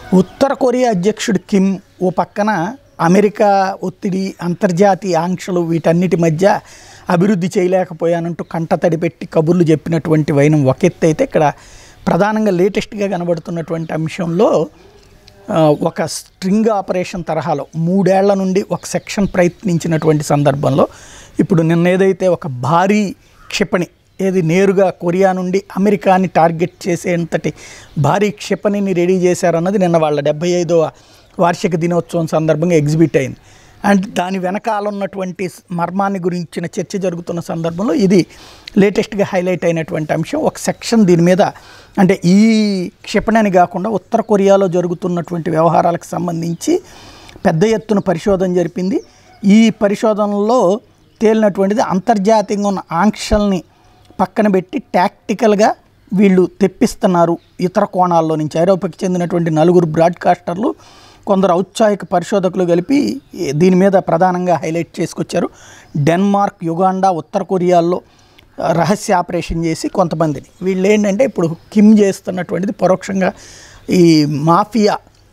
ఉత్తర Korea అధ్యక్షుడు Kim ఓ పక్కన America ఒత్తిడి అంతర్జాతీయ ఆంక్షలు వీటన్నిటి మధ్య అభివృద్ధి చేయలేకపోయానంటూ కంటతడి పెట్టి కబుర్లు చెప్పినటువంటి వైనం ఒక ఎత్తు అయితే ఇక్కడ ప్రధానంగా లేటెస్ట్గా కనబడుతున్నటువంటి అంశంలో ఆ, ఒక స్ట్రింగ్ ఆపరేషన్ తరహాలో మూడేళ్ల నుండి ఒక సెక్షన్ ప్రయత్నించినటువంటి సందర్భంలో ఇప్పుడు నిన్న ఏదైతే ఒక భారీ క్షిపణి ఏది నేరుగా కొరియా నుండి అమెరికాని టార్గెట్ చేసేంతటి భారీ క్షిపణిని రెడీ చేశారన్నది నిన్న వాళ్ళ డెబ్బై ఐదవ వార్షిక దినోత్సవం సందర్భంగా ఎగ్జిబిట్ అయింది అండ్ దాని వెనకాల ఉన్నటువంటి మర్మాన్ని గురించిన చర్చ జరుగుతున్న సందర్భంలో ఇది లేటెస్ట్గా హైలైట్ అయినటువంటి అంశం ఒక సెక్షన్ దీని మీద అంటే ఈ క్షిపణి అని కాకుండా ఉత్తర కొరియాలో జరుగుతున్నటువంటి వ్యవహారాలకు సంబంధించి పెద్ద ఎత్తున పరిశోధన జరిపింది ఈ పరిశోధనలో తేలినటువంటిది అంతర్జాతీయంగా ఉన్న ఆంక్షల్ని పక్కన పెట్టి టాక్టికల్గా వీళ్ళు తెప్పిస్తున్నారు ఇతర కోణాల్లో నుంచి ఐరోపాకి చెందినటువంటి నలుగురు బ్రాడ్కాస్టర్లు కొందరు ఔత్సాహిక పరిశోధకులు కలిపి దీని మీద ప్రధానంగా హైలైట్ చేసుకొచ్చారు డెన్మార్క్ యుగాండా ఉత్తర కొరియాల్లో ఆ, రహస్య ఆపరేషన్ చేసి కొంతమందిని వీళ్ళు ఏంటంటే ఇప్పుడు కిమ్ చేస్తున్నటువంటిది పరోక్షంగా ఈ మాఫియా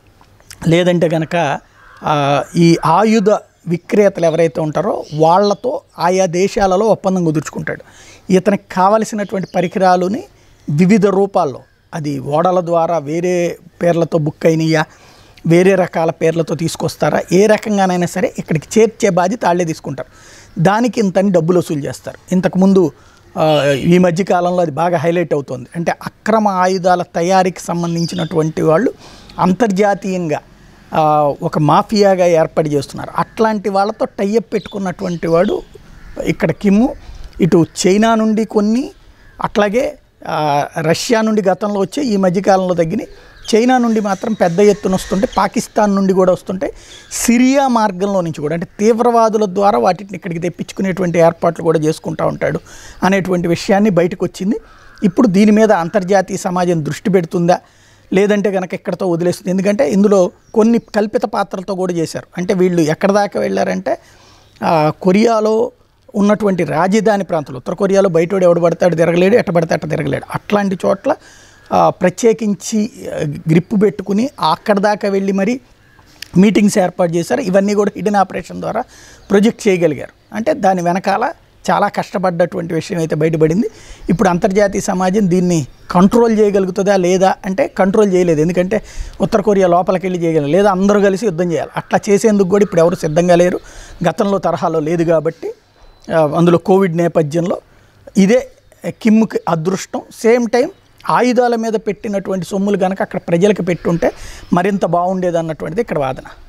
లేదంటే కనుక ఆ, ఈ ఆయుధ విక్రేతలు ఎవరైతే ఉంటారో వాళ్ళతో ఆయా దేశాలలో ఒప్పందం కుదుర్చుకుంటాడు ఇతనికి కావలసినటువంటి పరికరాలని వివిధ రూపాల్లో అది ఓడల ద్వారా వేరే పేర్లతో బుక్ అయినయా వేరే రకాల పేర్లతో తీసుకొస్తారా ఏ రకంగానైనా సరే ఇక్కడికి చేర్చే బాధ్యత వాళ్ళే తీసుకుంటారు దానికి ఇంతని డబ్బులు వసూలు చేస్తారు ఇంతకుముందు ఆ, ఈ మధ్య కాలంలో అది బాగా హైలైట్ అవుతుంది అంటే అక్రమ ఆయుధాల తయారీకి సంబంధించినటువంటి వాళ్ళు అంతర్జాతీయంగా ఆ, ఒక మాఫియాగా ఏర్పాటు చేస్తున్నారు అట్లాంటి వాళ్ళతో టైఅప్ పెట్టుకున్నటువంటి వాడు ఇక్కడ కిమ్ము ఇటు చైనా నుండి కొన్ని అట్లాగే ఆ, రష్యా నుండి గతంలో వచ్చే ఈ మధ్యకాలంలో తగ్గినాయి చైనా నుండి మాత్రం పెద్ద ఎత్తున వస్తుంటే పాకిస్తాన్ నుండి కూడా వస్తుంటే సిరియా మార్గంలో నుంచి కూడా అంటే తీవ్రవాదుల ద్వారా వాటిని ఇక్కడికి తెప్పించుకునేటువంటి ఏర్పాట్లు కూడా చేసుకుంటూ ఉంటాడు అనేటువంటి విషయాన్ని బయటకు వచ్చింది ఇప్పుడు దీని మీద అంతర్జాతీయ సమాజం దృష్టి పెడుతుందా లేదంటే కనుక ఎక్కడితో వదిలేస్తుంది ఎందుకంటే ఇందులో కొన్ని కల్పిత పాత్రలతో కూడా చేశారు అంటే వీళ్ళు ఎక్కడ దాకా వెళ్ళారంటే ఆ, కొరియాలో ఉన్నటువంటి రాజధాని ప్రాంతాలు ఉత్తర కొరియాలో బయటోడు ఎవడు పడతాడు తిరగలేడు ఎట్ట పడితే అట్ట తిరగలేడు అట్లాంటి చోట్ల ఆ, ప్రత్యేకించి ఆ, గ్రిప్ పెట్టుకుని అక్కడ దాకా వెళ్ళి మరి మీటింగ్స్ ఏర్పాటు చేశారు ఇవన్నీ కూడా హిడెన్ ఆపరేషన్ ద్వారా ప్రొజెక్ట్ చేయగలిగారు అంటే దాని వెనకాల చాలా కష్టపడ్డటువంటి విషయం అయితే బయటపడింది ఇప్పుడు అంతర్జాతీయ సమాజం దీన్ని కంట్రోల్ చేయగలుగుతుందా లేదా అంటే కంట్రోల్ చేయలేదు ఎందుకంటే ఉత్తర కొరియా లోపలికి వెళ్ళి చేయగలరు లేదా అందరూ కలిసి యుద్ధం చేయాలి అట్లా చేసేందుకు కూడా ఇప్పుడు ఎవరు సిద్ధంగా లేరు గతంలో తరహాలో లేదు కాబట్టి ఆ, అందులో కోవిడ్ నేపథ్యంలో ఇదే కిమ్కి అదృష్టం సేమ్ టైం ఆయుధాల మీద పెట్టినటువంటి సొమ్ములు కనుక అక్కడ ప్రజలకు పెట్టుంటే మరింత బాగుండేది అన్నటువంటిది ఇక్కడ వాదన